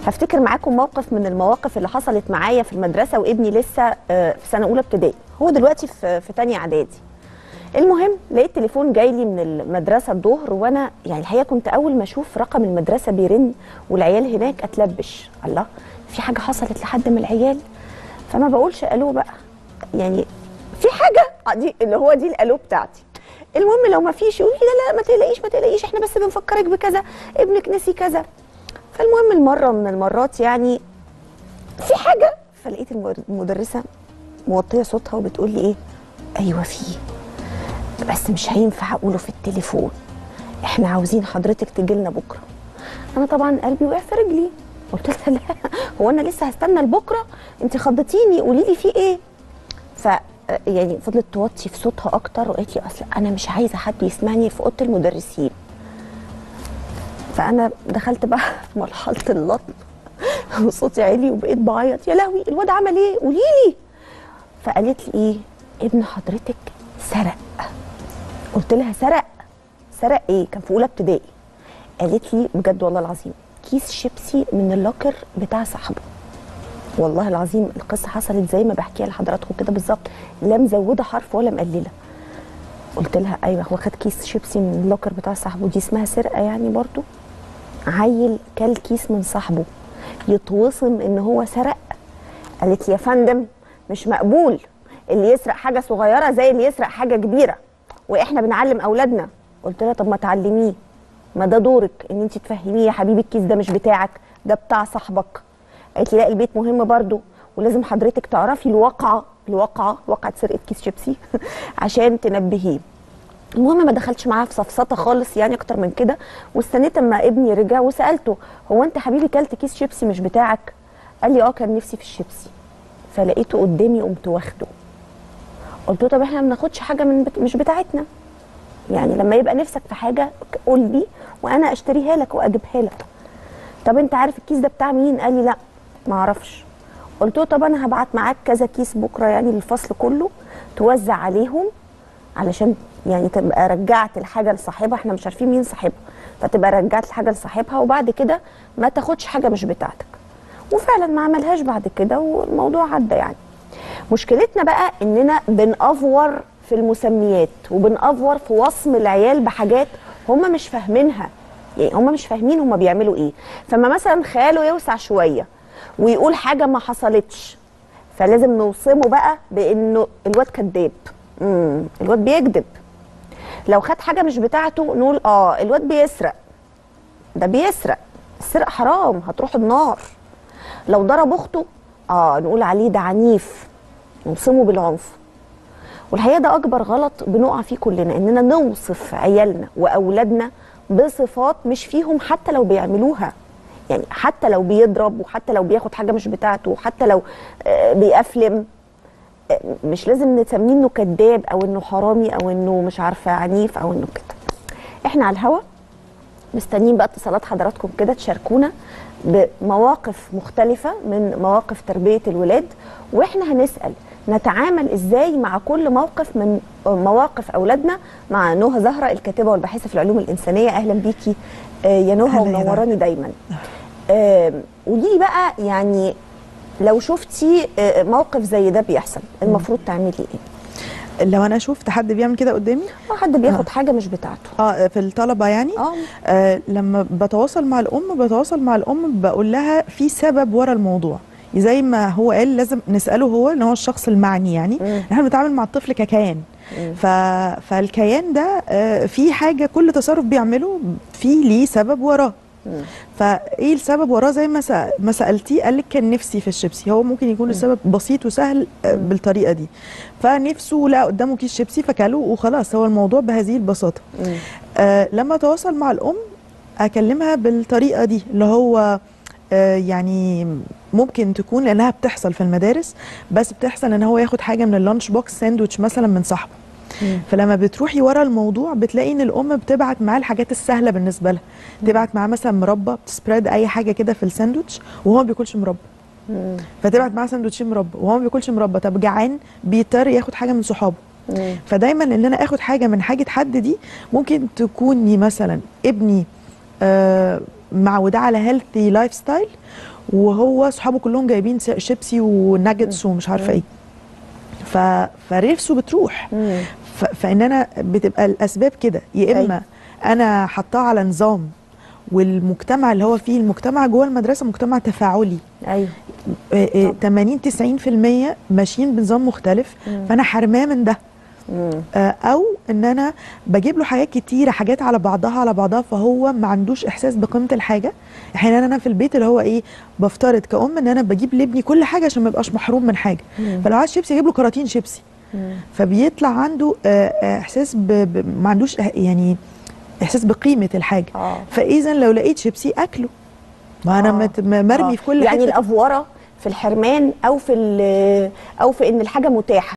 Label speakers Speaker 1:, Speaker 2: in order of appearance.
Speaker 1: هفتكر معاكم موقف من المواقف اللي حصلت معايا في المدرسه وابني لسه آه، في سنه اولى ابتدائي هو دلوقتي في في تانية اعدادي المهم لقيت تليفون جاي لي من المدرسه الظهر وانا يعني الحقيقه كنت اول ما اشوف رقم المدرسه بيرن والعيال هناك اتلبش الله في حاجه حصلت لحد من العيال فما بقولش الو بقى يعني في حاجه آه، دي اللي هو دي الالو بتاعتي المهم لو ما فيش يقول لي لا لا ما تقلقيش ما تقلقيش احنا بس بنفكرك بكذا ابنك نسي كذا فالمهم المره من المرات يعني في حاجه فلقيت المر- المدرسه موطيه صوتها وبتقول لي ايه ايوه في بس مش هينفع اقوله في التليفون احنا عاوزين حضرتك تجي لنا بكره انا طبعا قلبي وقع في رجلي قلت لها لا هو انا لسه هستنى لبكره انت خضتيني قولي لي في ايه ف يعني فضلت توطي في صوتها اكتر وقالت لي اصل انا مش عايزه حد يسمعني في اوضه المدرسين فانا دخلت بقى في مرحله اللطم وصوتي عالي وبقيت بعيط يا لهوي الواد عمل ايه قولي لي فقالت لي ايه ابن حضرتك سرق قلت لها سرق سرق ايه كان في اولى ابتدائي قالت لي بجد والله العظيم كيس شيبسي من اللوكر بتاع صاحبه والله العظيم القصه حصلت زي ما بحكيها لحضراتكم كده بالظبط لا مزوده حرف ولا مقلله قلت لها ايوه هو خد كيس شيبسي من اللوكر بتاع صاحبه دي اسمها سرقه يعني برضو عيل كل كيس من صاحبه يتوصم ان هو سرق قالت لي يا فندم مش مقبول اللي يسرق حاجه صغيره زي اللي يسرق حاجه كبيره واحنا بنعلم اولادنا قلت لها طب ما تعلميه ما ده دورك ان انت تفهميه يا حبيبي الكيس ده مش بتاعك ده بتاع صاحبك قالت لي لا البيت مهم برضو ولازم حضرتك تعرفي الواقعه الواقعه واقعه سرقه كيس شيبسي عشان تنبهيه المهم ما دخلتش معاها في سفسطه خالص يعني اكتر من كده واستنيت اما ابني رجع وسالته هو انت حبيبي كلت كيس شيبسي مش بتاعك قال لي اه كان نفسي في الشيبسي فلقيته قدامي قمت واخده قلت له طب احنا ما بناخدش حاجه من بت... مش بتاعتنا يعني لما يبقى نفسك في حاجه قول لي وانا اشتريها لك واجيبها لك طب انت عارف الكيس ده بتاع مين قال لي لا ما اعرفش قلت له طب انا هبعت معاك كذا كيس بكره يعني للفصل كله توزع عليهم علشان يعني تبقى رجعت الحاجه لصاحبها احنا مش عارفين مين صاحبها فتبقى رجعت الحاجه لصاحبها وبعد كده ما تاخدش حاجه مش بتاعتك وفعلا ما عملهاش بعد كده والموضوع عدى يعني مشكلتنا بقى اننا بنأفور في المسميات وبنأفور في وصم العيال بحاجات هم مش فاهمينها يعني هم مش فاهمين هم بيعملوا ايه فما مثلا خياله يوسع شويه ويقول حاجه ما حصلتش فلازم نوصمه بقى بانه الواد كذاب امم الواد بيكذب لو خد حاجه مش بتاعته نقول اه الواد بيسرق ده بيسرق السرقه حرام هتروح النار لو ضرب اخته اه نقول عليه ده عنيف نوصمه بالعنف والحقيقه ده اكبر غلط بنقع فيه كلنا اننا نوصف عيالنا واولادنا بصفات مش فيهم حتى لو بيعملوها يعني حتى لو بيضرب وحتى لو بياخد حاجه مش بتاعته وحتى لو آه، بيأفلم آه، مش لازم نسميه انه كذاب او انه حرامي او انه مش عارفه عنيف او انه كده احنا على الهوا مستنيين بقى اتصالات حضراتكم كده تشاركونا بمواقف مختلفة من مواقف تربية الولاد واحنا هنسأل نتعامل ازاي مع كل موقف من مواقف اولادنا مع نهى زهرة الكاتبة والباحثة في العلوم الانسانية اهلا بيكي آه، يا نهى
Speaker 2: أهلا يا
Speaker 1: ومنوراني دايما آه، قولي لي بقى يعني لو شفتي آه، موقف زي ده بيحصل المفروض تعملي ايه؟
Speaker 2: لو انا شفت حد بيعمل كده قدامي
Speaker 1: آه، حد بياخد حاجة مش بتاعته
Speaker 2: اه في الطلبه يعني
Speaker 1: اه
Speaker 2: آه لما بتواصل مع الام بتواصل مع الام بقول لها في سبب ورا الموضوع زي ما هو قال لازم نساله هو ان هو الشخص المعني يعني
Speaker 1: مم.
Speaker 2: احنا بنتعامل مع الطفل ككيان
Speaker 1: مم.
Speaker 2: ف... فالكيان ده آه في حاجه كل تصرف بيعمله في ليه سبب وراه
Speaker 1: مم.
Speaker 2: فايه السبب وراه زي ما سأ- ما سالتيه قال لك كان نفسي في الشيبسي هو ممكن يكون السبب بسيط وسهل آه، بالطريقه دي فنفسه لقى قدامه كيس شيبسي فكله وخلاص هو الموضوع بهذه البساطه
Speaker 1: مم.
Speaker 2: آه لما اتواصل مع الام اكلمها بالطريقه دي اللي هو آه يعني ممكن تكون لانها بتحصل في المدارس بس بتحصل ان هو ياخد حاجه من اللانش بوكس ساندوتش مثلا من صاحبه
Speaker 1: مم.
Speaker 2: فلما بتروحي ورا الموضوع بتلاقي ان الام بتبعت معاه الحاجات السهله بالنسبه لها تبعت معاه مثلا مربى بتسبريد اي حاجه كده في الساندوتش وهو ما بياكلش مربى
Speaker 1: مم.
Speaker 2: فتبعت معاه ساندوتشين مربى وهو ما بياكلش مربى طب جعان بيضطر ياخد حاجه من صحابه
Speaker 1: مم.
Speaker 2: فدايما ان انا اخد حاجه من حاجه حد دي ممكن تكوني مثلا ابني آه معوده على هيلثي لايف ستايل وهو صحابه كلهم جايبين س- شيبسي وناجتس ومش عارفه ايه ف... فريفسه بتروح
Speaker 1: مم.
Speaker 2: ف... فان انا بتبقى الاسباب كده يا اما
Speaker 1: أيوة.
Speaker 2: انا حطاه على نظام والمجتمع اللي هو فيه المجتمع جوه المدرسه مجتمع تفاعلي
Speaker 1: ايوه
Speaker 2: آه، آه، 80 90% ماشيين بنظام مختلف فانا حرماه من ده
Speaker 1: مم.
Speaker 2: آه، او ان انا بجيب له حاجات كتيره حاجات على بعضها على بعضها فهو ما عندوش احساس بقيمه الحاجه احيانا انا في البيت اللي هو ايه بفترض كأم ان انا بجيب لابني كل حاجه عشان ما يبقاش محروم من حاجه
Speaker 1: مم.
Speaker 2: فلو عايز شيبسي اجيب له كراتين شيبسي
Speaker 1: مم.
Speaker 2: فبيطلع عنده آه، آه، احساس ب... ب... ما عندوش إح- يعني احساس بقيمه الحاجه
Speaker 1: اه
Speaker 2: فاذا لو لقيت شيبسي اكله ما انا
Speaker 1: آه.
Speaker 2: مت- م- مرمي
Speaker 1: آه.
Speaker 2: في كل
Speaker 1: يعني
Speaker 2: حته
Speaker 1: الافوره في الحرمان او في ال- او في ان الحاجه متاحه